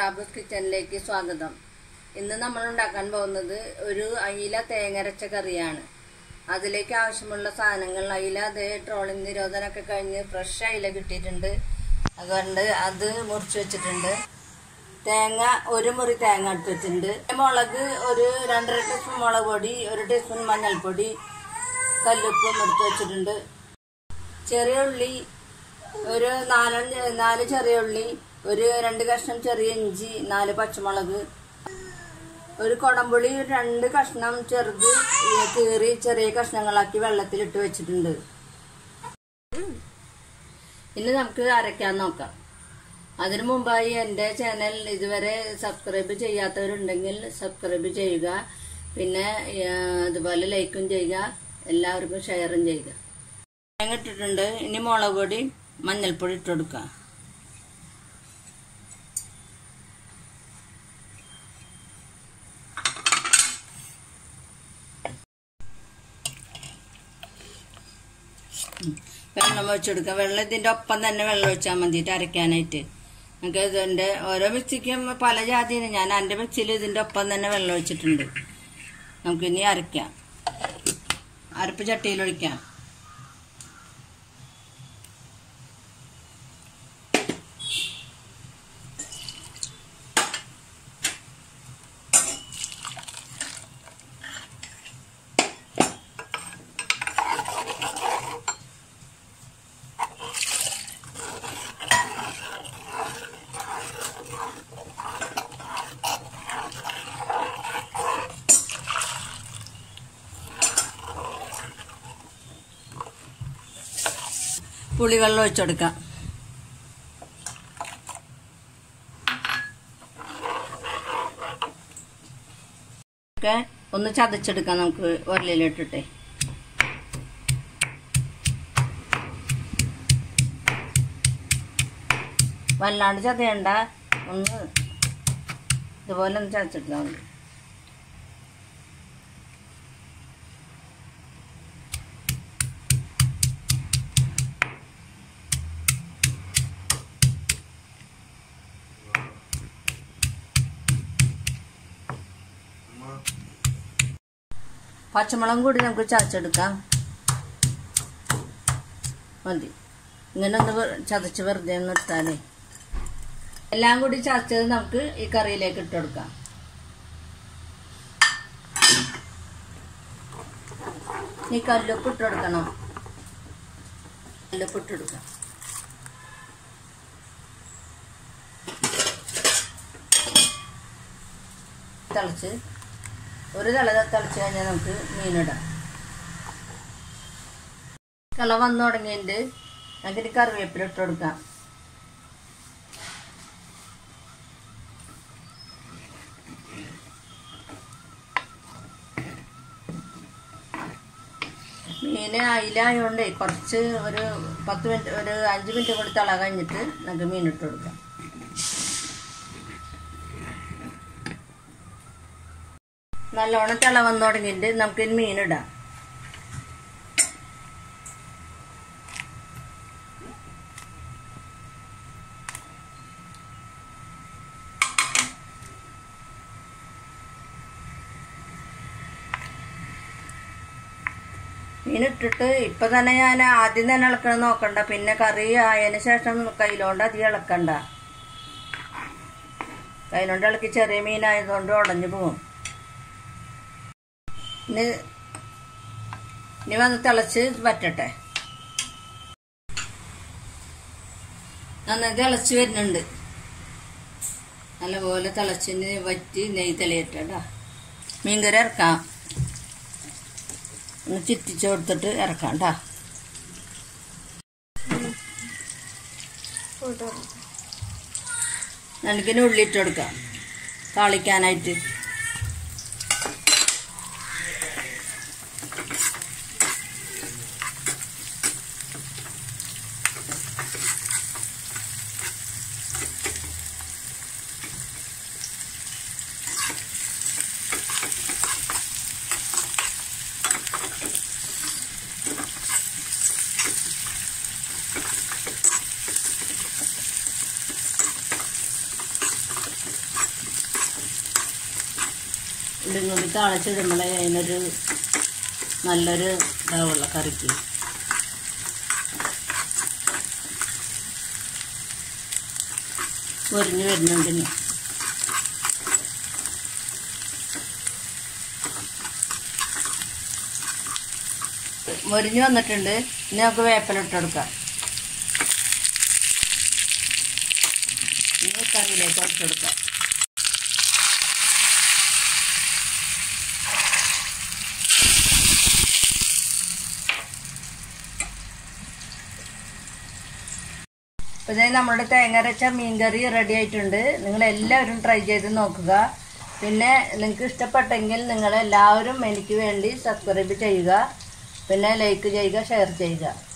ഷാബുസ് കിച്ചണിലേക്ക് സ്വാഗതം ഇന്ന് നമ്മൾ ഉണ്ടാക്കാൻ പോകുന്നത് ഒരു അയില തേങ്ങരച്ച കറിയാണ് അതിലേക്ക് ആവശ്യമുള്ള സാധനങ്ങൾ അയില അത് ട്രോളിംഗ് നിരോധനമൊക്കെ കഴിഞ്ഞ് ഫ്രഷ് അയില കിട്ടിയിട്ടുണ്ട് അതുകൊണ്ട് അത് മുറിച്ച് വെച്ചിട്ടുണ്ട് തേങ്ങ ഒരു മുറി തേങ്ങ എടുത്ത് വെച്ചിട്ടുണ്ട് മുളക് ഒരു രണ്ടര ടീസ്പൂൺ മുളക് പൊടി ഒരു ടീസ്പൂൺ മഞ്ഞൾപ്പൊടി കല്ലുപ്പും എടുത്ത് വെച്ചിട്ടുണ്ട് ചെറിയ ഉള്ളി ഒരു നാലഞ്ച് നാല് ചെറിയ ഉള്ളി ഒരു രണ്ട് കഷ്ണം ചെറിയ ഇഞ്ചി നാല് പച്ചമുളക് ഒരു കുടംപുളി ഒരു രണ്ട് കഷ്ണം ചെറുത് കീറി ചെറിയ കഷ്ണങ്ങളാക്കി വെള്ളത്തിലിട്ട് വെച്ചിട്ടുണ്ട് ഇനി നമുക്ക് അരയ്ക്കാൻ നോക്കാം അതിനു മുമ്പായി എൻ്റെ ചാനൽ ഇതുവരെ സബ്സ്ക്രൈബ് ചെയ്യാത്തവരുണ്ടെങ്കിൽ സബ്സ്ക്രൈബ് ചെയ്യുക പിന്നെ ആ, അതുപോലെ ലൈക്കും ചെയ്യുക എല്ലാവർക്കും ഷെയറും ചെയ്യുക തേങ്ങ ഇട്ടിട്ടുണ്ട് ഇനി മുളക് പൊടി മഞ്ഞൾപ്പൊടി ഇട്ട് കൊടുക്കുക ഉം. വെള്ളം ഒഴിച്ചെടുക്കുക വെള്ളം ഇതിൻ്റെ ഒപ്പം തന്നെ വെള്ളം ഒഴിച്ചാൽ മതിയിട്ട് അരയ്ക്കാനായിട്ട് നമുക്ക് ഇതിൻ്റെ ഓരോ മിക്സിക്കും പല ജാതിയാണ് ഞാൻ എൻ്റെ മിക്സിയിൽ ഇതിൻ്റെ ഒപ്പം തന്നെ വെള്ളം ഒഴിച്ചിട്ടുണ്ട് നമുക്കിനി അരയ്ക്കാം അരപ്പ് ചട്ടിയിൽ ഒഴിക്കാം പുളിവെള്ളം ഒഴിച്ചെടുക്കാം ഒക്കെ ഒന്ന് ചതച്ചെടുക്കാം നമുക്ക് ഉരലിലിട്ടിട്ടെ വല്ലാണ്ട് ചതയണ്ട ഒന്ന് ഇതുപോലെ ഒന്ന് ചതച്ചെടുത്താൽ മതി പച്ചമുളകും കൂടി നമുക്ക് ചതച്ചെടുക്കാം മതി ഇങ്ങനെ ഒന്ന് വെ- ചതച്ച് വെറുതെ ഒന്ന് ഇട്ടാലേ എല്ലാം കൂടി ചതച്ചത് നമുക്ക് ഈ കറിയിലേക്ക് ഇട്ട് കൊടുക്കാം ഈ കല്ലുപ്പ് ഇട്ട് കൊടുക്കണം കല്ലുപ്പ് ഇട്ട് കൊടുക്കാം തിളച്ച് ഒരു തിള തിളച്ച് കഴിഞ്ഞാൽ നമുക്ക് മീനിടാം കള വന്നു തുടങ്ങിയിട്ട് നമുക്കിനി കറിവേപ്പില ഇട്ട് കൊടുക്കാം മീന് അയിലായതുകൊണ്ട് കുറച്ച് ഒരു പത്ത് മിനിറ്റ് ഒരു അഞ്ച് മിനിറ്റ് കൂടി തിള കഴിഞ്ഞിട്ട് നമുക്ക് മീൻ ഇട്ട് കൊടുക്കാം നല്ലോണം തിള വന്നു തുടങ്ങിയിട്ട് നമുക്ക് ഇനി മീനിടാം മീനിട്ടിട്ട് ഇപ്പൊ തന്നെ ഞാൻ ആദ്യം തന്നെ ഇളക്കണം നോക്കണ്ട പിന്നെ കറി ആയതിനു ശേഷം കയ്യിലോണ്ട് അധികം ഇളക്കണ്ട കയ്യിലോണ്ട് ഇളക്കി ചെറിയ മീനായതുകൊണ്ട് ഉടഞ്ഞു പോകും ഇനി ഇനി വന്ന് തിളച്ച് വറ്റട്ടെ നന്നായി തിളച്ച് വരുന്നുണ്ട് നല്ലപോലെ തിളച്ചിന് വറ്റി നെയ്യ് തെളിയട്ടെടാ മീൻകറി ഇറക്കാം ഒന്ന് ചിറ്റിച്ച് കൊടുത്തിട്ട് ഇറക്കാം കേട്ടാ നമുക്കിനി ഉള്ളിട്ട് കൊടുക്കാം താളിക്കാനായിട്ട് ഉള്ളിയും കൂടി തളച്ചിടുമ്പോഴേ അതിനൊരു നല്ലൊരു ഇതാവുള്ള കറിക്ക് മുരിഞ്ഞ് വരുന്നുണ്ടിന് മുരിഞ്ഞ് വന്നിട്ടുണ്ട് ഇനി നമുക്ക് വേപ്പില ഇട്ട് കൊടുക്കാം ഇനി കറിയിലേക്ക് ഇട്ട് കൊടുക്കാം അപ്പോൾ ഇതേ നമ്മുടെ തേങ്ങ അരച്ച മീൻകറി റെഡി ആയിട്ടുണ്ട് നിങ്ങൾ എല്ലാവരും ട്രൈ ചെയ്ത് നോക്കുക പിന്നെ നിങ്ങൾക്ക് ഇഷ്ടപ്പെട്ടെങ്കിൽ നിങ്ങൾ എല്ലാവരും എനിക്ക് വേണ്ടി സബ്സ്ക്രൈബ് ചെയ്യുക പിന്നെ ലൈക്ക് ചെയ്യുക ഷെയർ ചെയ്യുക